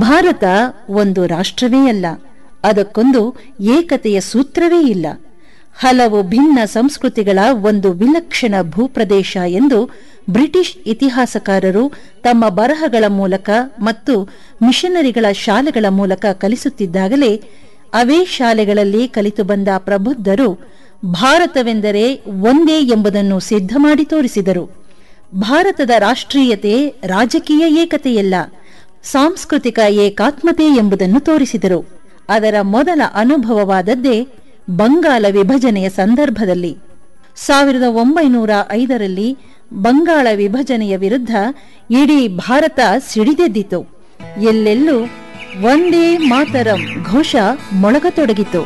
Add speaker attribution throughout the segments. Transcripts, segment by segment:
Speaker 1: ಭಾರತ ಒಂದು ರಾಷ್ಟ್ರವೇ ಅಲ್ಲ ಅದಕ್ಕೊಂದು ಏಕತೆಯ ಸೂತ್ರವೇ ಇಲ್ಲ ಹಲವು ಭಿನ್ನ ಸಂಸ್ಕೃತಿಗಳ ಒಂದು ವಿಲಕ್ಷಣ ಭೂಪ್ರದೇಶ ಎಂದು ಬ್ರಿಟಿಷ್ ಇತಿಹಾಸಕಾರರು ತಮ್ಮ ಬರಹಗಳ ಮೂಲಕ ಮತ್ತು ಮಿಷನರಿಗಳ ಶಾಲೆಗಳ ಮೂಲಕ ಕಲಿಸುತ್ತಿದ್ದಾಗಲೇ ಅವೇ ಶಾಲೆಗಳಲ್ಲಿ ಕಲಿತು ಬಂದ ಪ್ರಬುದ್ಧರು ಭಾರತವೆಂದರೆ ಒಂದೇ ಎಂಬುದನ್ನು ಸಿದ್ಧ ಮಾಡಿ ತೋರಿಸಿದರು ಭಾರತದ ರಾಷ್ಟ್ರೀಯತೆ ರಾಜಕೀಯ ಏಕತೆಯಲ್ಲ ಸಾಂಸ್ಕೃತಿಕ ಏಕಾತ್ಮತೆ ಎಂಬುದನ್ನು ತೋರಿಸಿದರು ಅದರ ಮೊದಲ ಅನುಭವವಾದದ್ದೇ ಬಂಗಾಳ ವಿಭಜನೆಯ ಸಂದರ್ಭದಲ್ಲಿ ಸಾವಿರದ ಒಂಬೈನೂರ ಐದರಲ್ಲಿ ಬಂಗಾಳ ವಿಭಜನೆಯ ವಿರುದ್ಧ ಇಡೀ ಭಾರತ ಸಿಡಿದೆದ್ದಿತು ಎಲ್ಲೆಲ್ಲೂ ಒಂದೇ ಮಾತರಂ ಘೋಷ ಮೊಳಗತೊಡಗಿತು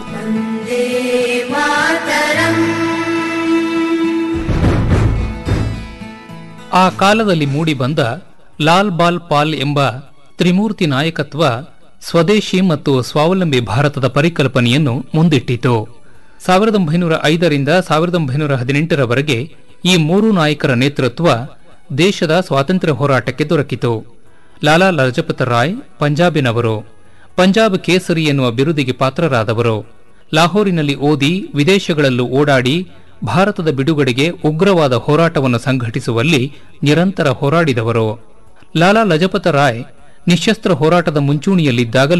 Speaker 2: ಆ ಕಾಲದಲ್ಲಿ ಮೂಡಿಬಂದ ಲಾಲ್ ಬಾಲ್ ಪಾಲ್ ಎಂಬ ತ್ರಿಮೂರ್ತಿ ನಾಯಕತ್ವ ಸ್ವದೇಶಿ ಮತ್ತು ಸ್ವಾವಲಂಬಿ ಭಾರತದ ಪರಿಕಲ್ಪನೆಯನ್ನು ಮುಂದಿಟ್ಟಿತು ಸಾವಿರದ ಒಂಬೈನೂರ ಐದರಿಂದ ಸಾವಿರದ ಒಂಬೈನೂರ ಹದಿನೆಂಟರವರೆಗೆ ಈ ಮೂರು ನಾಯಕರ ನೇತೃತ್ವ ದೇಶದ ಸ್ವಾತಂತ್ರ್ಯ ಹೋರಾಟಕ್ಕೆ ದೊರಕಿತು ಲಾಲಾ ಲಜಪತ ರಾಯ್ ಪಂಜಾಬಿನವರು ಪಂಜಾಬ್ ಕೇಸರಿ ಎನ್ನುವ ಬಿರುದಿಗೆ ಪಾತ್ರರಾದವರು ಲಾಹೋರಿನಲ್ಲಿ ಓದಿ ವಿದೇಶಗಳಲ್ಲೂ ಓಡಾಡಿ ಭಾರತದ ಬಿಡುಗಡೆಗೆ ಉಗ್ರವಾದ ಹೋರಾಟವನ್ನು ಸಂಘಟಿಸುವಲ್ಲಿ ನಿರಂತರ ಹೋರಾಡಿದವರು ಲಾಲಾ ಲಜಪತ ರಾಯ್ ನಿಶಸ್ತ್ರ ಹೋರಾಟದ ಮುಂಚೂಣಿಯಲ್ಲಿದ್ದಾಗಲೇ